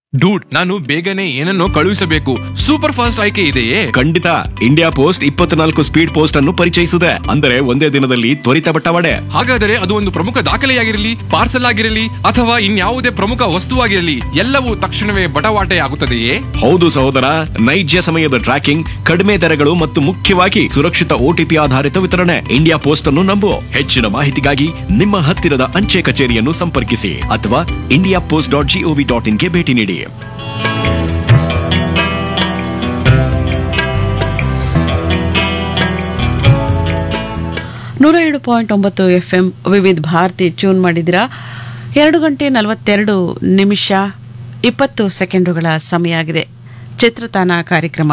dude ನಾನು ಬೇಗನೆ ಏನನ್ನೋ ಕಳುಹಿಸಬೇಕು ಸೂಪರ್ ಫಾಸ್ಟ್ ಆಯ್ಕೆ ಇದೆಯೇ ಖಂಡಿತ ಇಂಡಿಯಾ ಪೋಸ್ಟ್ ಇಪ್ಪತ್ನಾಲ್ಕು ಸ್ಪೀಡ್ ಪೋಸ್ಟ್ ಅನ್ನು ಪರಿಚಯಿಸಿದೆ ಅಂದರೆ ಒಂದೇ ದಿನದಲ್ಲಿ ತ್ವರಿತ ಬಟ್ಟವಾಡೆ ಹಾಗಾದರೆ ಅದು ಒಂದು ಪ್ರಮುಖ ದಾಖಲೆಯಾಗಿರಲಿ ಪಾರ್ಸಲ್ ಆಗಿರಲಿ ಅಥವಾ ಇನ್ಯಾವುದೇ ಪ್ರಮುಖ ವಸ್ತುವಾಗಿರಲಿ ಎಲ್ಲವೂ ತಕ್ಷಣವೇ ಬಟವಾಟೆ ಆಗುತ್ತದೆಯೇ ಹೌದು ಸಹೋದರ ನೈಜ ಸಮಯದ ಟ್ರ್ಯಾಕಿಂಗ್ ಕಡಿಮೆ ದರಗಳು ಮತ್ತು ಮುಖ್ಯವಾಗಿ ಸುರಕ್ಷಿತ ಓಟಿಪಿ ಆಧಾರಿತ ವಿತರಣೆ ಇಂಡಿಯಾ ಪೋಸ್ಟ್ ಅನ್ನು ನಂಬು ಹೆಚ್ಚಿನ ಮಾಹಿತಿಗಾಗಿ ನಿಮ್ಮ ಹತ್ತಿರದ ಅಂಚೆ ಕಚೇರಿಯನ್ನು ಸಂಪರ್ಕಿಸಿ ಅಥವಾ India post dot G O V dot ಇನ್ಗೆ ಭೇಟಿ ನೀಡಿ ನೂರ ಏಳು ಪಾಯಿಂಟ್ ಒಂಬತ್ತು ಎಫ್ ಎಂ ವಿವಿಧ ಭಾರತಿ ಟ್ಯೂನ್ ಮಾಡಿದಿರಾ ಎರಡು ಗಂಟೆ ನಲವತ್ತೆರಡು ನಿಮಿಷ ಇಪ್ಪತ್ತು ಸೆಕೆಂಡುಗಳ ಸಮಯ ಆಗಿದೆ ಚಿತ್ರತಾನ ಕಾರ್ಯಕ್ರಮ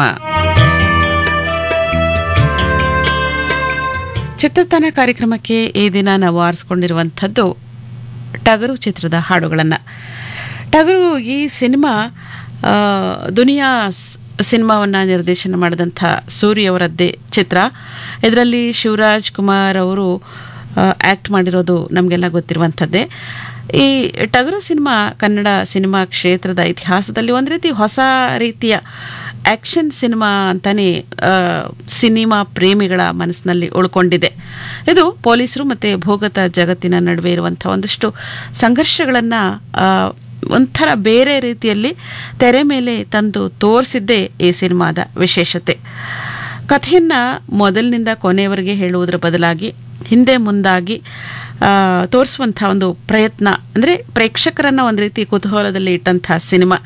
ಚಿತ್ರತಾನ ಕಾರ್ಯಕ್ರಮಕ್ಕೆ ಈ ದಿನ ನಾವು ಆರಿಸ್ಕೊಂಡಿರುವಂಥದ್ದು ಟಗರು ಚಿತ್ರದ ಹಾಡುಗಳನ್ನು ಟಗರು ಈ ಸಿನಿಮಾ ಆ, ದುನಿಯಾ ಸ್- ಸಿನಿಮಾವನ್ನ ನಿರ್ದೇಶನ ಮಾಡಿದಂಥ ಸೂರಿ ಅವರದ್ದೇ ಚಿತ್ರ ಇದರಲ್ಲಿ ಶಿವರಾಜ್ ಕುಮಾರ್ ಅವರು ಆ್ಯಕ್ಟ್ ಮಾಡಿರೋದು ನಮಗೆಲ್ಲ ಗೊತ್ತಿರುವಂಥದ್ದೇ ಈ ಟಗರು ಸಿನಿಮಾ ಕನ್ನಡ ಸಿನಿಮಾ ಕ್ಷೇತ್ರದ ಇತಿಹಾಸದಲ್ಲಿ ಒಂದು ರೀತಿ ಹೊಸ ರೀತಿಯ ಆ್ಯಕ್ಷನ್ ಸಿನಿಮಾ ಅಂತಾನೆ ಆ, ಸಿನಿಮಾ ಪ್ರೇಮಿಗಳ ಮನಸ್ಸಿನಲ್ಲಿ ಉಳ್ಕೊಂಡಿದೆ ಇದು ಪೊಲೀಸರು ಮತ್ತು ಭೂಗತ ಜಗತ್ತಿನ ನಡುವೆ ಇರುವಂಥ ಒಂದಷ್ಟು ಸಂಘರ್ಷಗಳನ್ನು ಒಂಥರ ಬೇರೆ ರೀತಿಯಲ್ಲಿ ತೆರೆ ಮೇಲೆ ತಂದು ತೋರಿಸಿದ್ದೇ ಈ ಸಿನಿಮಾದ ವಿಶೇಷತೆ ಕಥೆಯನ್ನು ಮೊದಲಿನಿಂದ ಕೊನೆಯವರೆಗೆ ಹೇಳುವುದರ ಬದಲಾಗಿ ಹಿಂದೆ ಮುಂದಾಗಿ ಆ, ತೋರಿಸುವಂಥ ಒಂದು ಪ್ರಯತ್ನ ಅಂದರೆ ಪ್ರೇಕ್ಷಕರನ್ನು ಒಂದು ರೀತಿ ಕುತೂಹಲದಲ್ಲಿ ಇಟ್ಟಂಥ ಸಿನಿಮಾ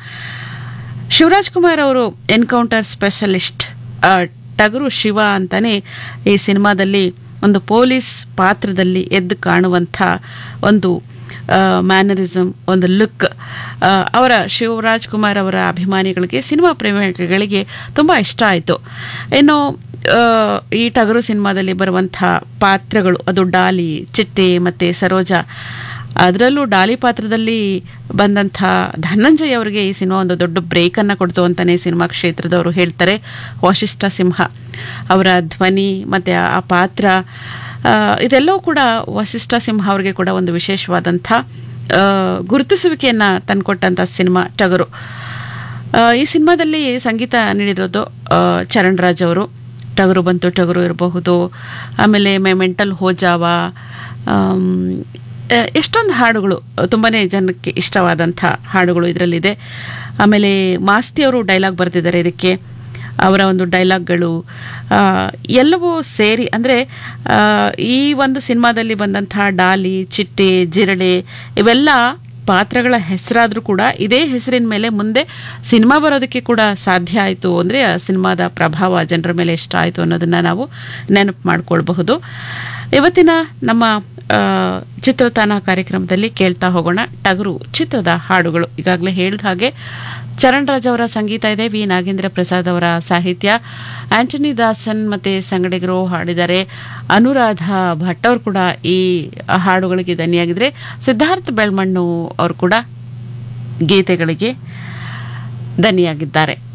ಶಿವರಾಜ್ ಕುಮಾರ್ ಅವರು ಎನ್ಕೌಂಟರ್ ಸ್ಪೆಷಲಿಸ್ಟ್ ಆ, ಟಗರು ಶಿವ ಅಂತಾನೆ ಈ ಸಿನಿಮಾದಲ್ಲಿ ಒಂದು ಪೊಲೀಸ್ ಪಾತ್ರದಲ್ಲಿ ಎದ್ದು ಕಾಣುವಂಥ ಒಂದು ಮ್ಯಾನರಿಸಮ್ ಒಂದು ಲುಕ್ ಅವರ ಶಿವರಾಜ್ ಕುಮಾರ್ ಅವರ ಅಭಿಮಾನಿಗಳಿಗೆ ಸಿನಿಮಾ ಪ್ರೇಮಿಗಳಿಗೆ ತುಂಬ ಇಷ್ಟ ಆಯಿತು ಇನ್ನು ಆ, ಈ ಟಗರು ಸಿನಿಮಾದಲ್ಲಿ ಬರುವಂಥ ಪಾತ್ರಗಳು ಅದು ಡಾಲಿ ಚಿಟ್ಟೆ ಮತ್ತು ಸರೋಜ ಅದರಲ್ಲೂ ಡಾಲಿ ಪಾತ್ರದಲ್ಲಿ ಬಂದಂಥ ಧನಂಜಯ್ ಅವರಿಗೆ ಈ ಸಿನಿಮಾ ಒಂದು ದೊಡ್ಡ ಬ್ರೇಕನ್ನು ಕೊಡ್ತು ಅಂತಲೇ ಸಿನಿಮಾ ಕ್ಷೇತ್ರದವರು ಹೇಳ್ತಾರೆ ವಶಿಷ್ಠ ಸಿಂಹ ಅವರ ಧ್ವನಿ ಮತ್ತು ಆ ಪಾತ್ರ ಆ, ಇದೆಲ್ಲವೂ ಕೂಡ ವಶಿಷ್ಠ ಸಿಂಹ ಅವರಿಗೆ ಕೂಡ ಒಂದು ವಿಶೇಷವಾದಂಥ ಆ, ಗುರುತಿಸುವಿಕೆಯನ್ನು ತಂದುಕೊಟ್ಟಂಥ ಸಿನಿಮಾ ಟಗರು ಆ, ಈ ಸಿನಿಮಾದಲ್ಲಿ ಸಂಗೀತ ನೀಡಿರೋದು ಆ, ಚರಣ್ ರಾಜ್ ಅವರು ಟಗರು ಬಂತು ಟಗರು ಇರಬಹುದು ಆಮೇಲೆ ಮೈ ಮೆಂಟಲ್ ಹೋಜಾವ ಆಮ್, ಆ, ಎಷ್ಟೊಂದು ಹಾಡುಗಳು ತುಂಬಾ ಜನಕ್ಕೆ ಇಷ್ಟವಾದಂಥ ಹಾಡುಗಳು ಇದರಲ್ಲಿದೆ ಆಮೇಲೆ ಮಾಸ್ತಿ ಅವರು ಡೈಲಾಗ್ ಬರೆದಿದ್ದಾರೆ ಇದಕ್ಕೆ ಅವರ ಒಂದು ಡೈಲಾಗ್ಗಳು ಆ, ಎಲ್ಲವೂ ಸೇರಿ ಅಂದರೆ ಈ ಒಂದು ಸಿನಿಮಾದಲ್ಲಿ ಬಂದಂಥ ಡಾಲಿ ಚಿಟ್ಟೆ ಜಿರಳೆ ಇವೆಲ್ಲ ಪಾತ್ರಗಳ ಹೆಸರಾದರೂ ಕೂಡ ಇದೇ ಹೆಸರಿನ ಮೇಲೆ ಮುಂದೆ ಸಿನಿಮಾ ಬರೋದಕ್ಕೆ ಕೂಡ ಸಾಧ್ಯ ಆಯಿತು ಅಂದರೆ ಆ ಸಿನಿಮಾದ ಪ್ರಭಾವ ಜನರ ಮೇಲೆ ಎಷ್ಟಾಯಿತು ಅನ್ನೋದನ್ನು ನಾವು ನೆನಪು ಮಾಡ್ಕೊಳ್ಬಹುದು ಇವತ್ತಿನ ನಮ್ಮ ಆ, ಚಿತ್ರತಾನ ಕಾರ್ಯಕ್ರಮದಲ್ಲಿ ಕೇಳ್ತಾ ಹೋಗೋಣ ಟಗರು ಚಿತ್ರದ ಹಾಡುಗಳು ಈಗಾಗಲೇ ಹೇಳಿದ ಹಾಗೆ ಚರಣ್ ರಾಜ್ ಅವರ ಸಂಗೀತ ಇದೆ ವಿ ನಾಗೇಂದ್ರ ಪ್ರಸಾದ್ ಅವರ ಸಾಹಿತ್ಯ ಆಂಟನಿ ದಾಸನ್ ಮತ್ತು ಸಂಗಡಿಗರು ಹಾಡಿದ್ದಾರೆ ಅನುರಾಧ ಭಟ್ ಅವರು ಕೂಡ ಈ ಹಾಡುಗಳಿಗೆ ದನಿಯಾಗಿದ್ರೆ ಸಿದ್ಧಾರ್ಥ ಬೆಳ್ಮಣ್ಣು ಅವರು ಕೂಡ ಗೀತೆಗಳಿಗೆ ದನಿಯಾಗಿದ್ದಾರೆ